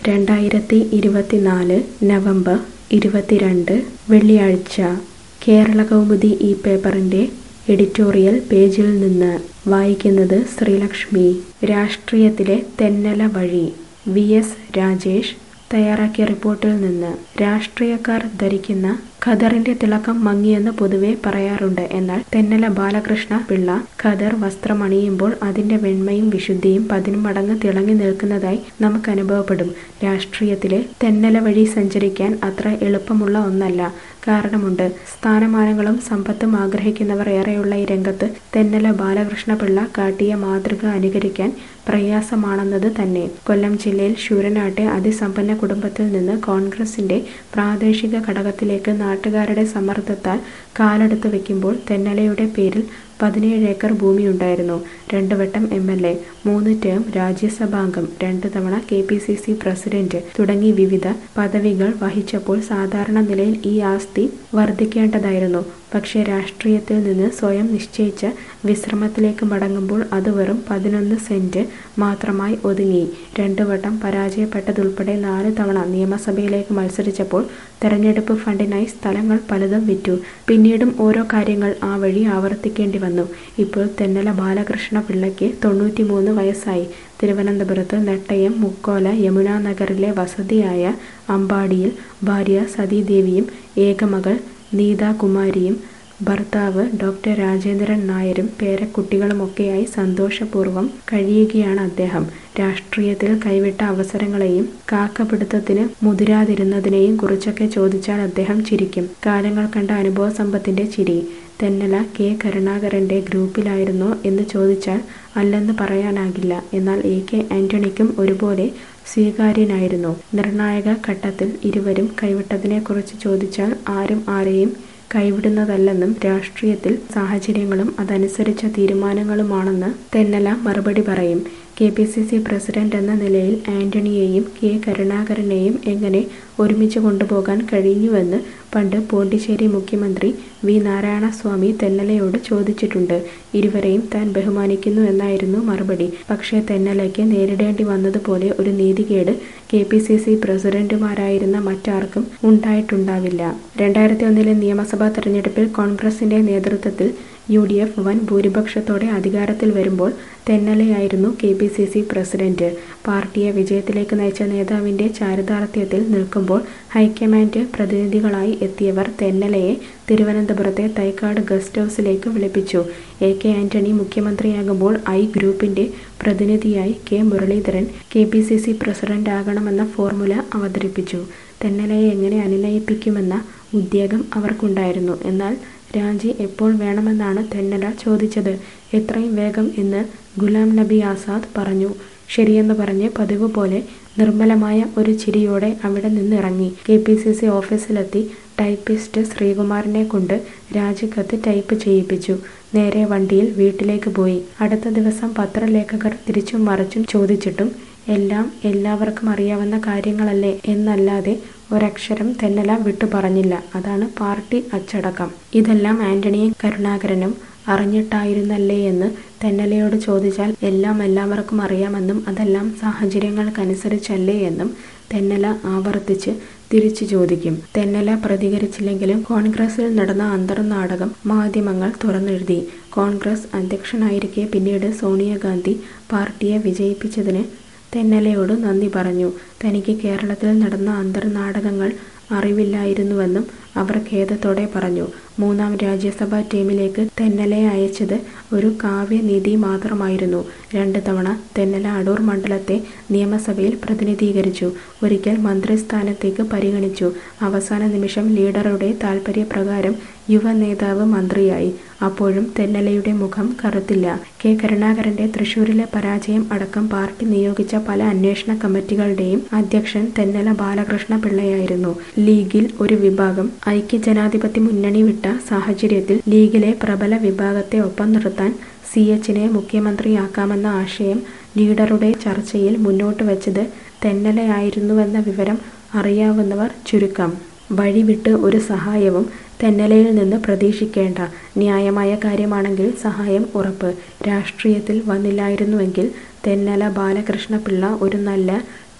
രണ്ടായിരത്തി ഇരുപത്തിനാല് നവംബർ ഇരുപത്തിരണ്ട് വെള്ളിയാഴ്ച കേരളകൗമുദി ഈ പേപ്പറിൻ്റെ എഡിറ്റോറിയൽ പേജിൽ നിന്ന് വായിക്കുന്നത് ശ്രീലക്ഷ്മി രാഷ്ട്രീയത്തിലെ തെന്നല വഴി വി എസ് രാജേഷ് തയ്യാറാക്കിയ റിപ്പോർട്ടിൽ നിന്ന് രാഷ്ട്രീയക്കാർ ധരിക്കുന്ന ഖദറിന്റെ തിളക്കം മങ്ങിയെന്ന് പൊതുവെ പറയാറുണ്ട് എന്നാൽ തെന്നല ബാലകൃഷ്ണ പിള്ള ഖദർ വസ്ത്രമണിയുമ്പോൾ അതിന്റെ വെണ്മയും വിശുദ്ധിയും പതിന്മടങ്ങ് തിളങ്ങി നിൽക്കുന്നതായി നമുക്ക് അനുഭവപ്പെടും രാഷ്ട്രീയത്തിലെ തെന്നല വഴി സഞ്ചരിക്കാൻ അത്ര എളുപ്പമുള്ള ഒന്നല്ല കാരണമുണ്ട് സ്ഥാനമാനങ്ങളും സമ്പത്തും ആഗ്രഹിക്കുന്നവർ ഏറെയുള്ള ഈ രംഗത്ത് തെന്നല ബാലകൃഷ്ണ പിള്ള കാട്ടിയ മാതൃക അനുകരിക്കാൻ പ്രയാസമാണെന്നത് തന്നെ കൊല്ലം ജില്ലയിൽ ശൂരനാട്ടെ അതിസമ്പന്ന കുടുംബത്തിൽ നിന്ന് കോൺഗ്രസിന്റെ പ്രാദേശിക ഘടകത്തിലേക്ക് നാട്ടുകാരുടെ സമ്മർദ്ദത്താൽ കാലെടുത്ത് വെക്കുമ്പോൾ തെന്നലയുടെ പേരിൽ പതിനേഴ് ഏക്കർ ഭൂമിയുണ്ടായിരുന്നു രണ്ട് വട്ടം എം എൽ എ മൂന്ന് ടേം രാജ്യസഭാംഗം രണ്ട് തവണ K P C C president തുടങ്ങി വിവിധ പദവികൾ വഹിച്ചപ്പോൾ സാധാരണ നിലയിൽ ഈ ആസ്തി വർദ്ധിക്കേണ്ടതായിരുന്നു പക്ഷേ രാഷ്ട്രീയത്തിൽ നിന്ന് സ്വയം നിശ്ചയിച്ച വിശ്രമത്തിലേക്ക് മടങ്ങുമ്പോൾ അത് വെറും പതിനൊന്ന് സെന്റ് മാത്രമായി ഒതുങ്ങി രണ്ടു വട്ടം പരാജയപ്പെട്ടതുൾപ്പെടെ നാല് തവണ നിയമസഭയിലേക്ക് മത്സരിച്ചപ്പോൾ തെരഞ്ഞെടുപ്പ് ഫണ്ടിനായി സ്ഥലങ്ങൾ പലതും വിറ്റു പിന്നീടും ഓരോ കാര്യങ്ങൾ ആ വഴി ആവർത്തിക്കേണ്ടി വന്നു ഇപ്പോൾ തെന്നല ബാലകൃഷ്ണ പിള്ളയ്ക്ക് തൊണ്ണൂറ്റിമൂന്ന് വയസ്സായി തിരുവനന്തപുരത്ത് നെട്ടയം മുക്കോല യമുനാ നഗറിലെ വസതിയായ അമ്പാടിയിൽ ഭാര്യ സതീദേവിയും ഏകമകൾ നീതാകുമാരിയും ഭർത്താവ് ഡോക്ടർ രാജേന്ദ്രൻ നായരും പേരക്കുട്ടികളുമൊക്കെയായി സന്തോഷപൂർവ്വം കഴിയുകയാണ് അദ്ദേഹം രാഷ്ട്രീയത്തിൽ കൈവിട്ട അവസരങ്ങളെയും കാക്കപിടുത്തത്തിന് മുതിരാതിരുന്നതിനെയും കുറിച്ചൊക്കെ ചോദിച്ചാൽ അദ്ദേഹം ചിരിക്കും കാലങ്ങൾ കണ്ട അനുഭവ സമ്പത്തിന്റെ ചിരി തെന്നല കെ കരുണാകരന്റെ ഗ്രൂപ്പിലായിരുന്നോ എന്ന് ചോദിച്ചാൽ അല്ലെന്ന് പറയാനാകില്ല എന്നാൽ എ കെ ആന്റണിക്കും ഒരുപോലെ സ്വീകാര്യനായിരുന്നു നിർണായക ഘട്ടത്തിൽ ഇരുവരും കൈവിട്ടതിനെക്കുറിച്ച് ചോദിച്ചാൽ ആരും ആരെയും കൈവിടുന്നതല്ലെന്നും രാഷ്ട്രീയത്തിൽ സാഹചര്യങ്ങളും അതനുസരിച്ച തീരുമാനങ്ങളുമാണെന്ന് തെന്നല മറുപടി പറയും K P C C president എന്ന നിലയിൽ ആന്റണിയെയും കെ കരുണാകരനെയും എങ്ങനെ ഒരുമിച്ച് കൊണ്ടുപോകാൻ കഴിഞ്ഞുവെന്ന് പണ്ട് പോണ്ടിച്ചേരി മുഖ്യമന്ത്രി വി നാരായണസ്വാമി തെന്നലയോട് ചോദിച്ചിട്ടുണ്ട് ഇരുവരെയും താൻ ബഹുമാനിക്കുന്നു എന്നായിരുന്നു മറുപടി പക്ഷേ തെന്നലയ്ക്ക് നേരിടേണ്ടി വന്നതുപോലെ ഒരു നീതികേട് കെ പി സി സി പ്രസിഡന്റുമാരായിരുന്ന മറ്റാർക്കും ഉണ്ടായിട്ടുണ്ടാവില്ല രണ്ടായിരത്തി ഒന്നിലെ നിയമസഭാ തെരഞ്ഞെടുപ്പിൽ കോൺഗ്രസിന്റെ നേതൃത്വത്തിൽ യു ഡി എഫ് വൻ ഭൂരിപക്ഷത്തോടെ അധികാരത്തിൽ വരുമ്പോൾ തെന്നലയായിരുന്നു K P C C president പാർട്ടിയെ വിജയത്തിലേക്ക് നയിച്ച നേതാവിന്റെ ചാരിതാർത്ഥ്യത്തിൽ നിൽക്കുമ്പോൾ ഹൈക്കമാൻഡ് പ്രതിനിധികളായി എത്തിയവർ തെന്നലയെ തിരുവനന്തപുരത്തെ തൈക്കാട് ഗസ്റ്റ് ഹൗസിലേക്ക് വിളിപ്പിച്ചു എ കെ ആന്റണി മുഖ്യമന്ത്രിയാകുമ്പോൾ ഐ ഗ്രൂപ്പിന്റെ പ്രതിനിധിയായി K Muraleedharan K P C C president ആകണമെന്ന ഫോർമുല അവതരിപ്പിച്ചു തെന്നലയെ എങ്ങനെ അനുനയിപ്പിക്കുമെന്ന ഉദ്വേഗം അവർക്കുണ്ടായിരുന്നു എന്നാൽ രാജി എപ്പോൾ വേണമെന്നാണ് തെന്നല ചോദിച്ചത് എത്രയും വേഗം എന്ന് ഗുലാം നബി ആസാദ് പറഞ്ഞു ശരിയെന്ന് പറഞ്ഞ് പതിവ് പോലെ നിർമ്മലമായ ഒരു ചിരിയോടെ അവിടെ നിന്നിറങ്ങി കെ പി സി സി ഓഫീസിലെത്തി ടൈപ്പിസ്റ്റ് ശ്രീകുമാറിനെ കൊണ്ട് രാജിക്കത്ത് ടൈപ്പ് ചെയ്യിപ്പിച്ചു നേരെ വണ്ടിയിൽ വീട്ടിലേക്ക് പോയി അടുത്ത ദിവസം പത്രലേഖകർ തിരിച്ചും മറിച്ചും ചോദിച്ചിട്ടും എല്ലാം എല്ലാവർക്കും അറിയാവുന്ന കാര്യങ്ങളല്ലേ എന്നല്ലാതെ ഒരക്ഷരം തെന്നല വിട്ടു പറഞ്ഞില്ല അതാണ് പാർട്ടി അച്ചടക്കം ഇതെല്ലാം ആന്റണിയും കരുണാകരനും അറിഞ്ഞിട്ടായിരുന്നല്ലേ എന്ന് തെന്നലയോട് ചോദിച്ചാൽ എല്ലാം എല്ലാവർക്കും അറിയാമെന്നും അതെല്ലാം സാഹചര്യങ്ങൾക്കനുസരിച്ചല്ലേ എന്നും തെന്നല ആവർത്തിച്ച് തിരിച്ചു ചോദിക്കും തെന്നല പ്രതികരിച്ചില്ലെങ്കിലും കോൺഗ്രസിൽ നടന്ന അന്തർനാടകം മാധ്യമങ്ങൾ തുറന്നെഴുതി കോൺഗ്രസ് അധ്യക്ഷനായിരിക്കെ പിന്നീട് സോണിയാഗാന്ധി പാർട്ടിയെ വിജയിപ്പിച്ചതിന് തെന്നലയോട് നന്ദി പറഞ്ഞു തനിക്ക് കേരളത്തിൽ നടന്ന അന്തർനാടകങ്ങൾ അറിവില്ലായിരുന്നുവെന്നും അവർ ഖേദത്തോടെ പറഞ്ഞു മൂന്നാം രാജ്യസഭാ ടീമിലേക്ക് തെന്നലയെ അയച്ചത് ഒരു കാവ്യനിധി മാത്രമായിരുന്നു രണ്ട് തവണ തെന്നല അടൂർ മണ്ഡലത്തെ നിയമസഭയിൽ പ്രതിനിധീകരിച്ചു ഒരിക്കൽ മന്ത്രിസ്ഥാനത്തേക്ക് പരിഗണിച്ചു അവസാന നിമിഷം ലീഡറുടെ താൽപര്യപ്രകാരം യുവ നേതാവ് മന്ത്രിയായി അപ്പോഴും തെന്നലയുടെ മുഖം കറുത്തില്ല കെ കരുണാകരന്റെ തൃശൂരിലെ പരാജയം അടക്കം പാർട്ടി നിയോഗിച്ച പല അന്വേഷണ കമ്മിറ്റികളുടെയും അധ്യക്ഷൻ തെന്നല ബാലകൃഷ്ണ പിള്ളയായിരുന്നു ലീഗിൽ ഒരു വിഭാഗം ഐക്യജനാധിപത്യ മുന്നണി വിട്ട സാഹചര്യത്തിൽ ലീഗിലെ പ്രബല വിഭാഗത്തെ ഒപ്പം നിർത്താൻ സി എച്ചിനെ മുഖ്യമന്ത്രിയാക്കാമെന്ന ആശയം ലീഡറുടെ ചർച്ചയിൽ മുന്നോട്ട് വച്ചത് തെന്നലയായിരുന്നുവെന്ന വിവരം അറിയാവുന്നവർ ചുരുക്കം വഴിവിട്ട് ഒരു സഹായവും തെന്നലയിൽ നിന്ന് പ്രതീക്ഷിക്കേണ്ട ന്യായമായ കാര്യമാണെങ്കിൽ സഹായം ഉറപ്പ് രാഷ്ട്രീയത്തിൽ വന്നില്ലായിരുന്നുവെങ്കിൽ തെന്നല ബാലകൃഷ്ണപിള്ള ഒരു നല്ല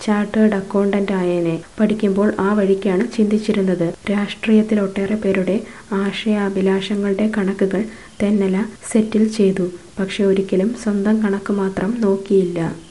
ചാർട്ടേഡ് അക്കൗണ്ടന്റ് ആയേനെ പഠിക്കുമ്പോൾ ആ വഴിക്കാണ് ചിന്തിച്ചിരുന്നത് രാഷ്ട്രീയത്തിൽ ഒട്ടേറെ പേരുടെ ആശയാഭിലാഷങ്ങളുടെ കണക്കുകൾ തെന്നല സെറ്റിൽ ചെയ്തു പക്ഷെ ഒരിക്കലും സ്വന്തം കണക്ക് മാത്രം നോക്കിയില്ല